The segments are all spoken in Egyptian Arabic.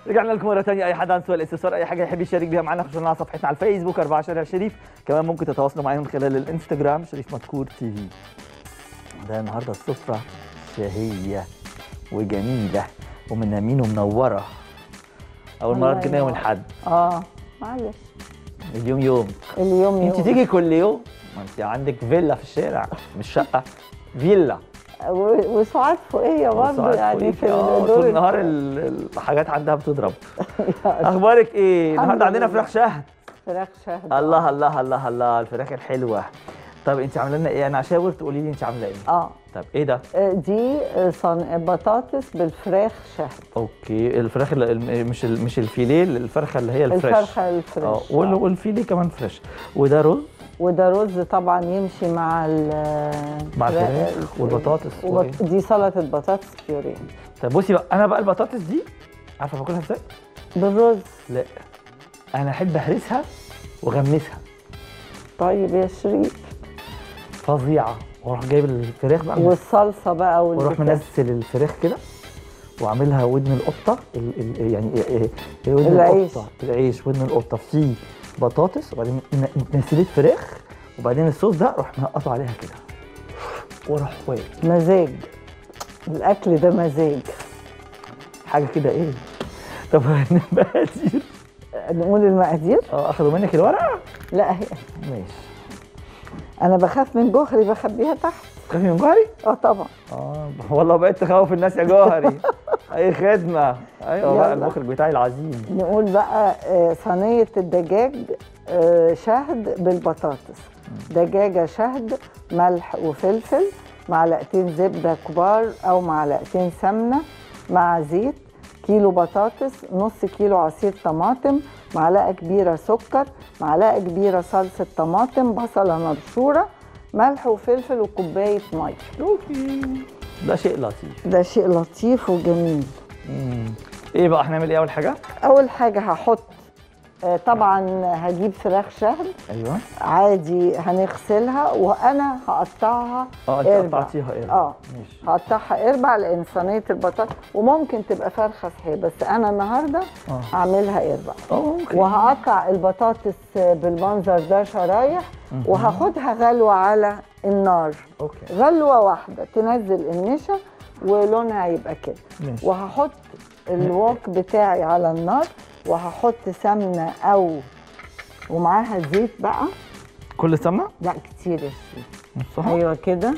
رجعنا لكم مره ثانيه اي حد عنده سؤال استفسار اي حاجه يحب يشارك بيها معانا خشوا لنا على صفحتنا على الفيسبوك 4 شارع شريف كمان ممكن تتواصلوا معايا من خلال الانستجرام شريف مذكور تي في ده النهارده السفره شهيه وجميله ومنامين ومنوره اول مره الله كده يوم ينور. الاحد اه معلش اليوم يوم اليوم يوم انت تيجي كل يوم ما انت عندك فيلا في الشارع مش شقه فيلا و- وسعاد فوقيه برضه وساعات يعني في فوقيكي، آه، الدور طول النهار ال- الحاجات عندها بتضرب اخبارك ايه الحمد النهارده عندنا لله. فراخ شهد فراخ شهد الله الله الله الله الفراخ الحلوه طب انت عامله لنا ايه انا هشاور تقولي لي انت عامله ايه اه طب ايه ده آه، دي آه، صن... بطاطس بالفراخ شهد اوكي الفراخ اللي الم- مش ال- مش الفيليه الفرخه اللي هي الفريش الفرخه اه الفريش وال- آه. والفيليه كمان فريش وده رز وده رز طبعا يمشي مع ال مع الفراخ والبطاطس وبط... دي سلطه بطاطس بيوريه طب بصي بقى انا بقى البطاطس دي عارفه باكلها ازاي بالرز لا انا احب اهرسها واغمسها طيب يا شريف فظيعه واروح جايب الفراخ بقى والصلصه بقى واروح والبتاع. منزل الفراخ كده واعملها ودن القطه ال ال يعني إيه- إيه- ودن العيش. القطه العيش ودن القطه فيه بطاطس وبعدين ن- نسيلة فراخ وبعدين الصوص ده اروح منقطه عليها كده واروح واكل مزاج الاكل ده مزاج حاجه كده ايه طب المقادير نقول المقادير اه اخدوا منك الورقه لا هي ماشي انا بخاف من جوهري بخبيها تحت تخافي من جوهري؟ اه طبعا اه والله بقيت تخوف الناس يا جوهري اي خدمه ايوه بقى يلا. المخرج بتاعي العظيم نقول بقى آه، صينية الدجاج آه، شهد بالبطاطس دجاجة شهد ملح وفلفل معلقتين زبدة كبار أو معلقتين سمنة مع زيت كيلو بطاطس نص كيلو عصير طماطم معلقة كبيرة سكر معلقة كبيرة صلصة طماطم بصلة مبشورة ملح وفلفل وكوباية مية اوكي ده شيء لطيف ده شيء لطيف وجميل مم. ايه بقى هنعمل ايه اول حاجه؟ أول حاجة هحط آه، طبعا هجيب فراخ شهد ايوه عادي هنغسلها وانا هقطعها اه انت اربع. قطعتيها ايه؟ اه ماشي هقطعها اربع لان صينيه البطاطا وممكن تبقى فرخه صحيه بس انا النهارده اه هعملها اربع اوكي وهقطع البطاطس بالمنظر ده شرايح وهاخدها غلوه على النار اوكي غلوه واحده تنزل النشا ولونها يبقى كده ماشي وهحط الوok بتاعي على النار وهحط سمنه او ومعاها زيت بقى كل سمنه؟ لا كتير يا شيخ نصها؟ ايوه كده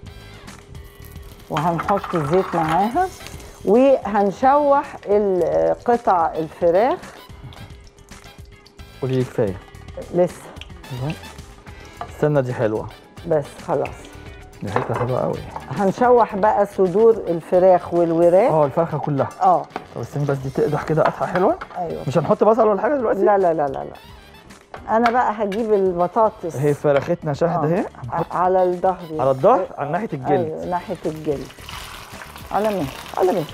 وهنحط الزيت معاها وهنشوح ال- قطع الفراخ قولي لي كفايه لسه أيوة. السمنه دي حلوه بس خلاص دي فكره حلوه قوي هنشوح بقى صدور الفراخ والوراك اه الفرخه كلها اه طب استني بس دي تقدح كده قطعه حلوه ايوه مش هنحط بصل ولا حاجه دلوقتي؟ لا لا لا لا لا انا بقى هجيب البطاطس هي فرختنا شهد آه. اهي هنحط على الظهر على الظهر على ناحيه الجلد ايوه ناحيه الجلد على مين على مين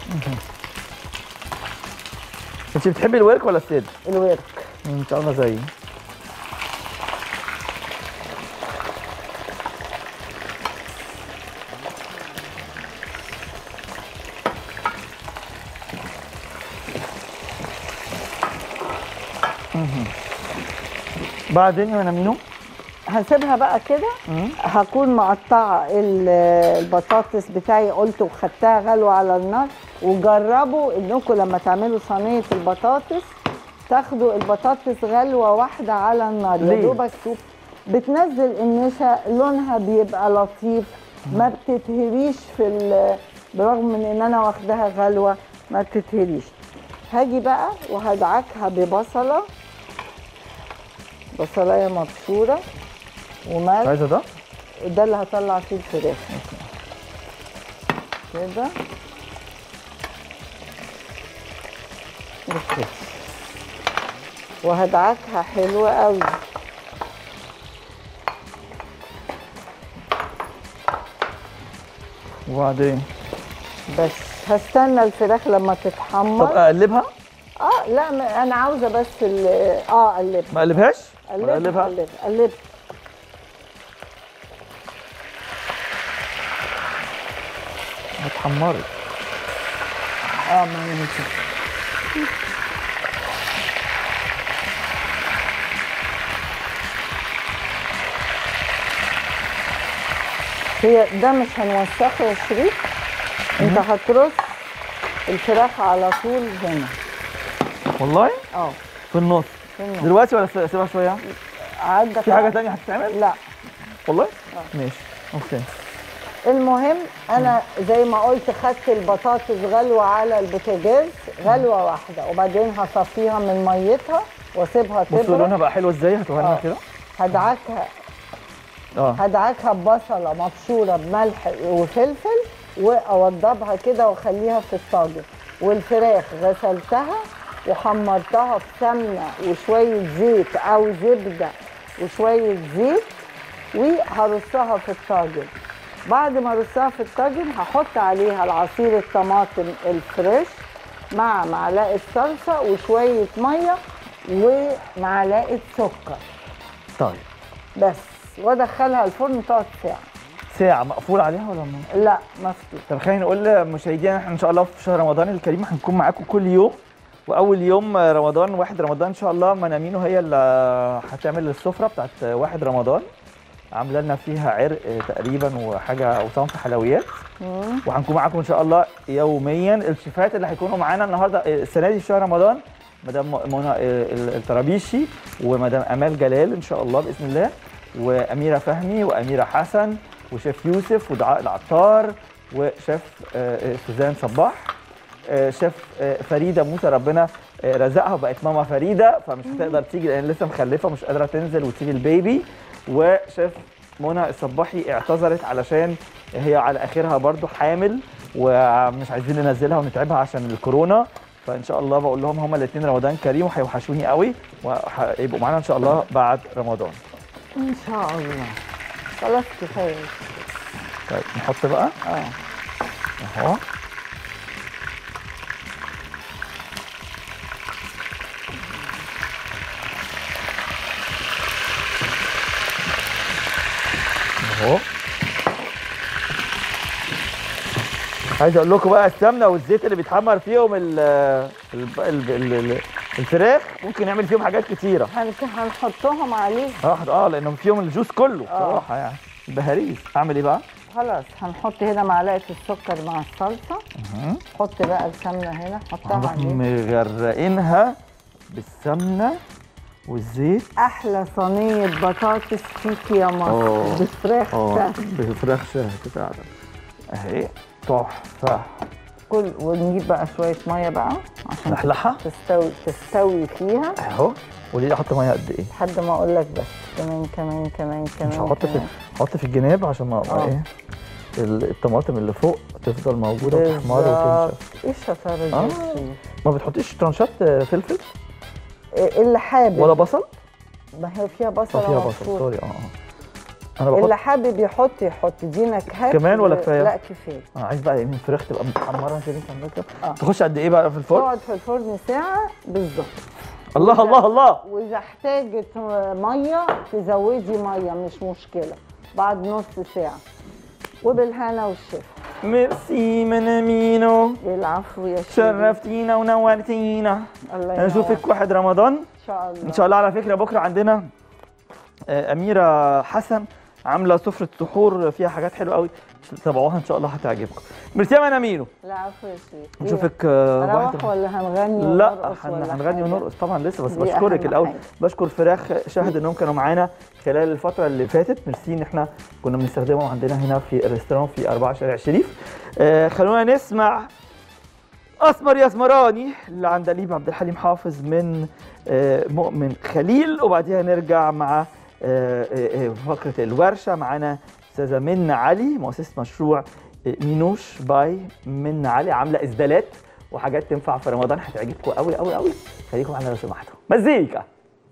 انت بتحبي الورك ولا الصدر؟ الورك انت عامله زيي مهم. بعدين يا نمينو هسيبها بقى كده هكون مقطعه ال- البطاطس بتاعي قلت وخدتها غلوه على النار وجربوا انكم لما تعملوا صينيه البطاطس تاخدوا البطاطس غلوه واحده على النار يا ليه؟ دوبك شوف بتنزل النشا لونها بيبقى لطيف ما بتتهريش في ال- برغم من ان انا واخداها غلوه ما بتتهريش هاجي بقى وهدعكها ببصله بصلايه مبشوره وملح عايزه ده؟ ده اللي هطلع فيه الفراخ كده بالكده. وهدعكها حلوة قوي وبعدين بس هستنى الفراخ لما طب تتحمر اقلبها؟ اه لا ما- انا عاوزه بس ال- اه اقلبها ما اقلبهاش؟ ولا اقلبها اقلبها اقلبها اتحمرت اه ما ينفعش هي ده مش هنوسخه يا شريف انت هترص الفراخ على طول هنا والله اه في النص في النص. دلوقتي ولا اسيبها شويه عندك في حاجه تانية هتتعمل لا والله ماشي اوكي المهم انا زي ما قلت خدت البطاطس غلوه على البوتاجاز غلوه واحده وبعدين هصفيها من ميتها واسيبها بصوا تبرد لونها بقى حلو ازاي هاتوها لنا آه. كده هدعكها اه هدعكها ببصله مبشوره بملح وفلفل واوضبها كده واخليها في الطاجن والفراخ غسلتها وحمرتها في سمنه وشويه زيت او زبده وشويه زيت وهرصها في الطاجن بعد ما ارصها في الطاجن هحط عليها العصير الطماطم الفريش مع معلقه صلصه وشويه ميه ومعلقه سكر طيب بس وادخلها الفرن تقعد ساعه ساعه مقفول عليها ولا ما لا مفتوح طب خلينا نقول لمشاهدينا احنا ان شاء الله في شهر رمضان الكريم هنكون معاكم كل يوم واول يوم رمضان واحد رمضان ان شاء الله منامينو هي اللي هتعمل السفره بتاعت واحد رمضان عامله لنا فيها عرق تقريبا وحاجه وصنف حلويات وهنكون معاكم ان شاء الله يوميا الشيفات اللي هيكونوا معانا النهارده السنه دي في شهر رمضان مدام منى الطرابيشي ومدام امال جلال ان شاء الله باذن الله واميره فهمي واميره حسن وشيف يوسف ودعاء العطار وشيف آه، آه، سوزان صباح آه، شيف آه، فريده موسى ربنا آه، رزقها وبقت ماما فريده فمش هتقدر تيجي لان لسه مخلفه مش قادره تنزل وتسيب البيبي وشيف منى الصباحي اعتذرت علشان هي على اخرها برضو حامل ومش عايزين ننزلها ونتعبها عشان الكورونا فان شاء الله بقول لهم هما الاثنين رمضان كريم وهيوحشوني قوي وهيبقوا معانا ان شاء الله بعد رمضان ان شاء الله خلاص كفايه طيب نحط بقى اه اهو اهو عايز اقول لكم بقى السمنه والزيت اللي بيتحمر فيهم ال ال ال ال ال الفراخ ممكن نعمل فيهم حاجات كتيره هن- هنحطهم عليه اه اه لانهم فيهم الجوس كله آه. بصراحه يعني بهاريز اعمل ايه بقى؟ خلاص هنحط هنا معلقه السكر مع الصلصه أها. حط بقى السمنه هنا حطها هنروح عليه مغرقينها بالسمنه والزيت احلى صينيه بطاطس فيك يا مصر أوه. بفراخ اه سهل. بفراخ شهد فعلا اهي تحفه كل ونجيب بقى شويه ميه بقى عشان لحلحه تستوي تستوي فيها اهو قولي لي احط ميه قد ايه؟ لحد ما اقول لك بس كمان كمان كمان كمان مش هحط في كمان. احط في الجناب عشان ما آه. ايه ال- الطماطم اللي فوق تفضل موجوده وتحمر وتنشف بالظبط. ايه الشطاره دي آه. يا شريف؟ ما بتحطيش ترانشات آه، فلفل إيه اللي حابب ولا بصل؟ ما هي فيها اه بصل فيها بصل مبشور. سوري اه اه انا بحط اللي حابب يحط يحط دي نكهات كمان ولا كفاية؟ لا كفايه آه عايز بقى يعني الفراخ تبقى متحمره كده انت عندك كده. آه. تخش قد ايه بقى في الفرن؟ تقعد في الفرن ساعه بالظبط الله الله الله واذا احتاجت ميه تزودي ميه مش مشكله بعد نص ساعه وبالهنا والشفا ميرسي منامينو العفو يا شيخ شرفتينا ونورتينا الله ينور نشوفك واحد رمضان ان شاء الله ان شاء الله على فكره بكره عندنا آه، اميره حسن عامله سفره سحور فيها حاجات حلوه قوي تابعوها ان شاء الله هتعجبكم ميرسي يا منامينو العفو يا شيخ نشوفك آه، إيه؟ واحد نروح ولا هنغني لا ونرقص هن- ولا هنغني حاجة؟ ونرقص طبعا لسه بس دي بشكرك أهم الاول حاجة. بشكر فراخ شاهد انهم كانوا معانا خلال الفتره اللي فاتت ميرسي ان احنا كنا بنستخدمهم عندنا هنا في الريستوران في 4 شارع الشريف آه خلونا نسمع اسمر يا اسمراني اللي عند ليب عبد الحليم حافظ من آه مؤمن خليل وبعديها نرجع مع آه، آه، آه، فقره الورشه معانا استاذه منى علي مؤسسه مشروع آه، مينوش باي منى علي عامله اسدالات وحاجات تنفع في رمضان هتعجبكم قوي قوي قوي خليكم معانا لو سمحتوا مزيكا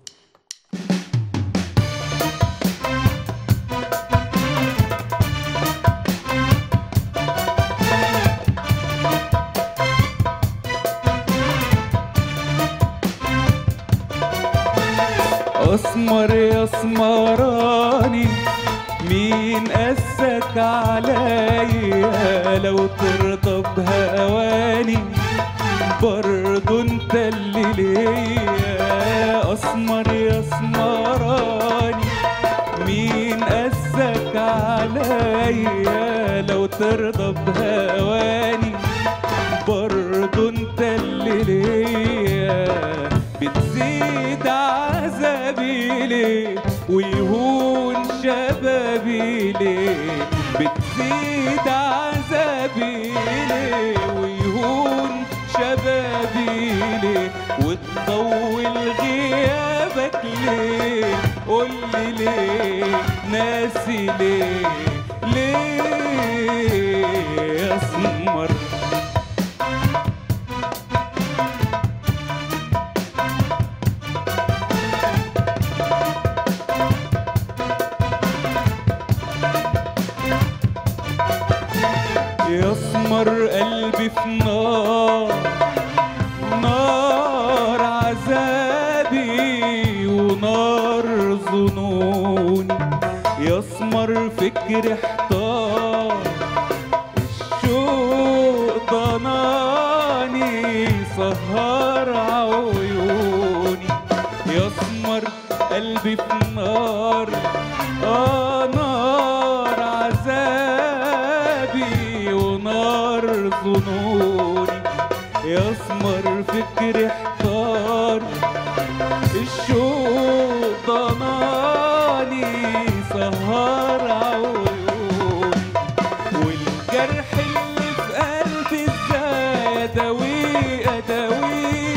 اسمر يا اسمراني مين قسك عليا لو ترضى بهواني برضو انت اللي ليا اسمر يا اسمراني مين قسك عليا عليا لو ترضى بهواني برضو انت اللي ليا بتزيد عذابي ليه ويهون شبابي ليه بتزيد عذابي ليه ويهون شبابي ليه وتطول غيابك ليه قولي ليه ناسي ليه ليه يا اسمر يسمر قلبي في نار نار عذابي ونار ظنوني يسمر فكري احتار الشوق ضناني سهر عيوني يسمر قلبي في نار آه نار عذابي ونار ظنوني يسمر فكري احتار الشوق ضناني سهر عيوني والجرح اللي في قلبي ازاي اداويه اداويه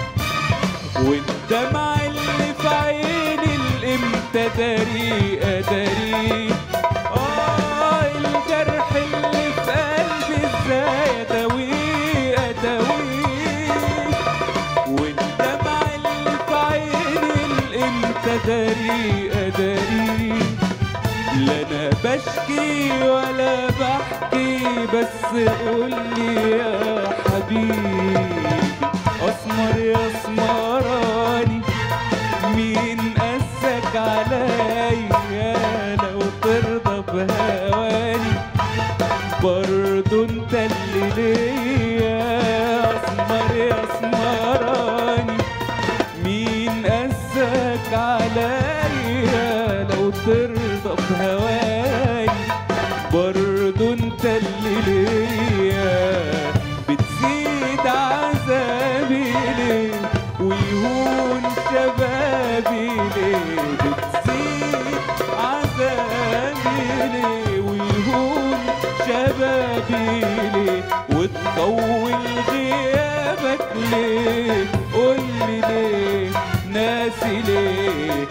والدمع اللي في عيني الامتى داري اداري اه الجرح اللي في قلبي ازاي اداويه اداويه والدمع اللي في عيني الامتى داري اداري لا انا بشكي ولا بحكي بس قولي يا حبيبي اسمر يا اسمراني مين قسك عليا لو ترضى بهواني برضو انت اللي ليا اسمر يا اسمراني مين قسك عليا لو ترضى بهواني برضو انت اللي ليا بتزيد عذابي ليه ويهون شبابي ليه بتزيد عذابي ليه ويهون شبابي ليه وتطول غيابك ليه قولي ليه ناسي ليه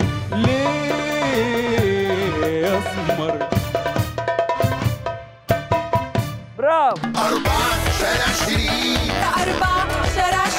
ليه يا اسمر برافو أربعة شارع شريف أربعة شارع